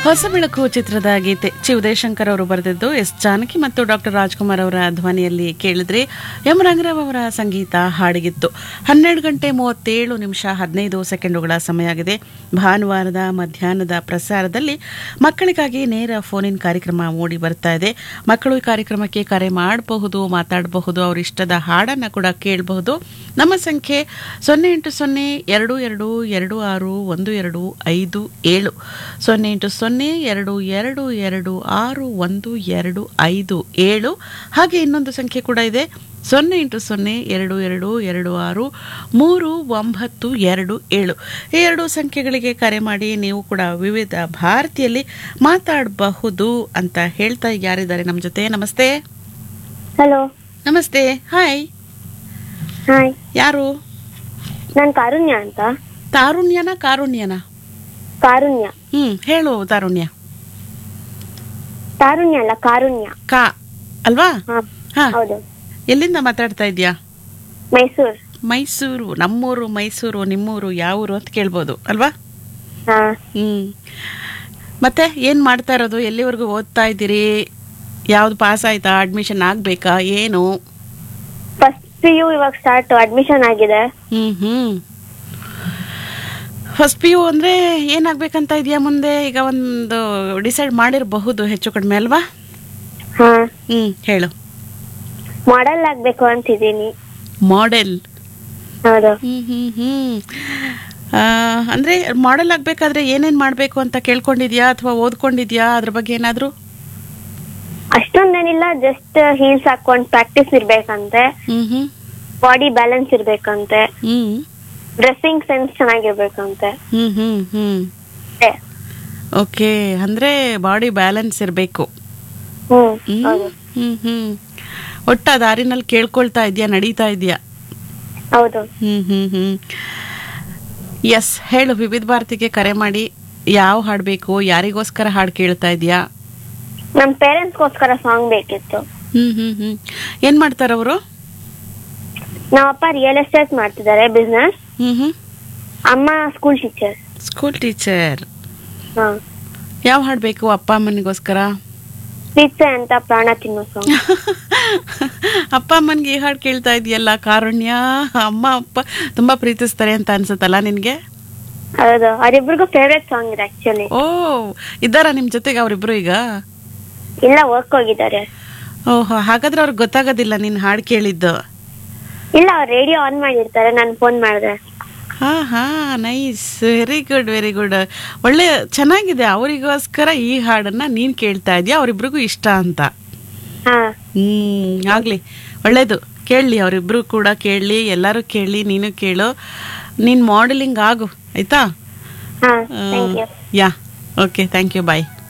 ಹೊಸ ಬೆಳಕು ಚಿತ್ರದ ಗೀತೆ ಚಿ ಉದಯಶಂಕರ್ ಅವರು ಬರೆದಿದ್ದು ಎಸ್ ಜಾನಕಿ ಮತ್ತು ಡಾಕ್ಟರ್ ರಾಜ್ಕುಮಾರ್ ಅವರ ಧ್ವನಿಯಲ್ಲಿ ಕೇಳಿದ್ರೆ ಎಂ ರಂಗರಾವ್ ಅವರ ಸಂಗೀತ ಹಾಡಿಗಿತ್ತು ಹನ್ನೆರಡು ಗಂಟೆ ಮೂವತ್ತೇಳು ನಿಮಿಷ ಹದಿನೈದು ಸೆಕೆಂಡುಗಳ ಸಮಯ ಆಗಿದೆ ಭಾನುವಾರದ ಮಧ್ಯಾಹ್ನದ ಪ್ರಸಾರದಲ್ಲಿ ಮಕ್ಕಳಿಗಾಗಿ ನೇರ ಫೋನ್ ಇನ್ ಕಾರ್ಯಕ್ರಮ ಮೂಡಿ ಬರ್ತಾ ಇದೆ ಮಕ್ಕಳು ಈ ಕಾರ್ಯಕ್ರಮಕ್ಕೆ ಕರೆ ಮಾಡಬಹುದು ಮಾತಾಡಬಹುದು ಅವ್ರ ಇಷ್ಟದ ಹಾಡನ್ನ ಕೂಡ ಕೇಳಬಹುದು ನಮ್ಮ ಸಂಖ್ಯೆ ಸೊನ್ನೆ ಎಂಟು ಸೊನ್ನೆ ಎರಡು ಎರಡು ಎರಡು ಆರು ಒಂದು ಎರಡು ಐದು ಏಳು ಸೊನ್ನೆ ಎಂಟು ಸೊನ್ನೆ ಎರಡು ಎರಡು ಎರಡು ಆರು ಒಂದು ಎರಡು ಐದು ಏಳು ಹಾಗೆ ಇನ್ನೊಂದು ಸಂಖ್ಯೆ ಕೂಡ ಇದೆ ಸೊನ್ನೆ ಎಂಟು ಸೊನ್ನೆ ಎರಡು ಎರಡು ಎರಡು ಆರು ಮೂರು ಒಂಬತ್ತು ಎರಡು ಏಳು ಈ ಎರಡು ಸಂಖ್ಯೆಗಳಿಗೆ ಕರೆ ಮಾಡಿ ನೀವು ಕೂಡ ವಿವಿಧ ಭಾರತೀಯಲ್ಲಿ ಮಾತಾಡಬಹುದು ಅಂತ ಹೇಳ್ತಾ ಯಾರಿದ್ದಾರೆ ನಮ್ಮ ಜೊತೆ ನಮಸ್ತೆ ಹಲೋ ನಮಸ್ತೆ ಹಾಯ್ ಹಾಯ್ ಯಾರು ನಾನು ಕಾರುಣ್ಯ ಅಂತ ತಾರುಣ್ಯನ ಕಾರುಣ್ಯನ ಕಾರುಣ್ಯ ಹ್ಮ್ ಹೇಳು ತಾರುಣ್ಯ ತಾರುಣ್ಯ ಅಲ್ಲ ಕಾರುಣ್ಯ ಕಾ ಅಲ್ವಾ ಹಾ ಹಾ ಹೌದು ಎಲ್ಲಿಂದ ಮಾತಾಡ್ತಾ ಇದ್ಯಾ ಮೈಸೂರ್ ಮೈಸೂರು ನಮ್ಮೂರು ಮೈಸೂರು ನಿಮ್ಮೂರು ಯಾವೂರು ಅಂತ ಕೇಳ್ಬೋದು ಅಲ್ವಾ ಹಾ ಹ್ಮ್ ಮತ್ತೆ ಏನ್ ಮಾಡ್ತಾ ಇರೋದು ಎಲ್ಲಿವರೆಗೂ ಓದ್ತಾ ಇದ್ದೀರಿ ಯಾವ್ದು ಪಾಸ್ ಆಯ್ತಾ ಅಡ್ಮಿಷನ್ ಆಗ್ಬೇಕಾ ಏನು ಫಸ್ಟ್ ಪಿ ಯು ಇವಾಗ ಸ್ಟಾರ್ಟ್ ಅಡ್ಮಿಷನ್ ಆಗಿದೆ hmm hmm first P U ಅಂದ್ರೆ ಏನಾಗ್ಬೇಕಂತ ಇದೆಯಾ ಮುಂದೆ ಈಗ ಒಂದು ಡಿಸೈಡ್ ಮಾಡಿರಬಹುದು ಹೆಚ್ಚು ಕಡಿಮೆ ಅಲ್ವಾ ಹಾ ಹ್ಮ್ ಹೇಳು ಮಾಡೆಲ್ ಆಗ್ಬೇಕು ಅಂತಿದ್ದೀನಿ ಮಾಡೆಲ್ ಹೌದು ಹ್ಮ್ ಹ್ಮ್ ಹ್ಮ್ ಆ, ಅಂದ್ರೆ ಮಾಡೆಲ್ ಆಗ್ಬೇಕಾದ್ರೆ ಏನೇನ್ ಮಾಡ್ಬೇಕು ಅಂತ ಕೇಳ್ಕೊಂಡಿದ್ಯಾ ಅಥವಾ ಓದ್ಕೊಂಡಿದ್ಯಾ ಅದ್ರ ಬಗ್ಗೆ ಏನಾದ್ರು ಅಷ್ಟೊಂದೇನಿಲ್ಲ ಜಸ್ಟ್ ಹೀಲ್ಸ್ ಹಾಕೊಂಡ್ ಪ್ರಾಕ್ಟೀಸ್ ಇರ್ಬೇಕಂತೆ ಹ್ಮ್ ಹ್ಮ್ ಬಾಡಿ ಬ್ಯಾಲೆನ್ಸ್ ಇರ್ಬೇಕಂತೆ ಹ್ಮ್ ಡ್ರೆಸ್ಸಿಂಗ್ ಸೆನ್ಸ್ ಚೆನ್ನಾಗಿರ್ಬೇಕಂತೆ ಹ್ಮ್ ಹ್ಮ್ ಹ್ಮ್ ಅಷ್ಟೇ. ಓಕೆ ಅಂದ್ರೆ ಬಾಡಿ ಬ್ಯಾಲೆನ್ಸ್ ಇರಬೇಕು ಹ್ಮ್ ಹ್ಮ್ ಹೌದು ಹ್ಮ್ ಹ್ಮ್ ಒಟ್ಟ ದಾರಿನಲ್ಲಿ ಕೇಳ್ಕೊಳ್ತಾ ಇದೆಯಾ ನಡೀತಾ ಇದೆಯಾ ಹೌದು ಹ್ಮ್ ಹ್ಮ್ ಹ್ಮ್ ಎಸ್ ಹೇಳು ವಿವಿಧ ಭಾರತಿಗೆ ಕರೆ ಮಾಡಿ ಯಾವ ಹಾಡ್ ಬೇಕು ಯಾರಿಗೋಸ್ಕರ ಹಾಡು ಕೇಳ್ತಾ ಇದೆಯಾ ನಮ್ ಪೇರೆಂಟ್ಸ್ಗೋಸ್ಕರ ಸಾಂಗ್ ಬೇಕಿತ್ತು ಹ್ಮ್ ಹ್ಮ್ ಹ್ಮ್ ಏನ್ ಮಾಡ್ತಾರ ಅವರು ನಮ್ಮಪ್ಪ ರಿಯಲ್ ಎಸ್ಟೇಟ್ ಮಾಡ್ತಿದ್ದಾರೆ ಬಿಸ್ನೆಸ್ ಹ್ಮ್ ಹ್ಮ್ ಅಮ್ಮ ಸ್ಕೂಲ್ ಟೀಚರ್ ಸ್ಕೂಲ್ ಟೀಚರ್ ಹಾ ಯಾವ ಹಾಡ್ ಬೇಕು ಅಪ್ಪ ಅಮ್ಮನಿಗೋಸ್ಕರ ಪ್ರೀತಿ ಅಂತ ಪ್ರಾಣ ತಿನ್ನೋ ಸಾಂಗ್ ಅಪ್ಪ ಅಮ್ಮನ್ಗೆ ಈ ಹಾಡು ಕೇಳ್ತಾ ಇದೆಯಲ್ಲ ಕಾರುಣ್ಯ ಅಮ್ಮ ಅಪ್ಪ ತುಂಬಾ ಪ್ರೀತಿಸ್ತಾರೆ ಅಂತ ಅನ್ಸುತ್ತಲ್ಲ ನಿನ್ಗೆ ಹೌದು ಅವರಿಬ್ರಿಗೂ ಫೇವ್ರೆಟ್ ಸಾಂಗ್ ಇದೆ ಆಕ್ಚುಲಿ ಓ ಇದ್ದಾರ ನಿಮ್ ಜೊತೆಗೆ ಅವರಿಬ್ರು ಈಗ ಇಲ್ಲ ವರ್ಕ್ ಹೋಗಿದ್ದಾರೆ ಓಹೋ ಹಾಗಾದ್ರೆ ಅವ್ರಿಗೆ ಗೊತ್ತಾಗೋದಿಲ್ಲ ನೀನ್ ಹಾಡು ಕೇಳಿದ್ದು ಇಲ್ಲ ಅವ್ರು ರೇಡಿಯೋ ಆನ್ ಮಾಡಿರ್ತಾರೆ ನಾನು ಫೋನ್ ಮಾಡಿದೆ ಹಾ ಹಾ nice very good very good ಒಳ್ಳೆ ಚೆನ್ನಾಗಿದೆ ಅವರಿಗೋಸ್ಕರ ಈ ಹಾಡನ್ನ ನೀನ್ ಕೇಳ್ತಾ ಇದೀಯ ಅವರಿಬ್ರಿಗೂ ಇಷ್ಟ ಅಂತ ಹಾ ಹ್ಮ್ ಆಗ್ಲಿ ಒಳ್ಳೇದು ಕೇಳಲಿ ಅವರಿಬ್ರು ಕೂಡ ಕೇಳಲಿ ಎಲ್ಲರೂ ಕೇಳಲಿ ನೀನು ಕೇಳು ನೀನ್ ಮಾಡೆಲಿಂಗ್ ಆಗು ಆಯ್ತಾ ಹಾ thank you yeah okay thank you bye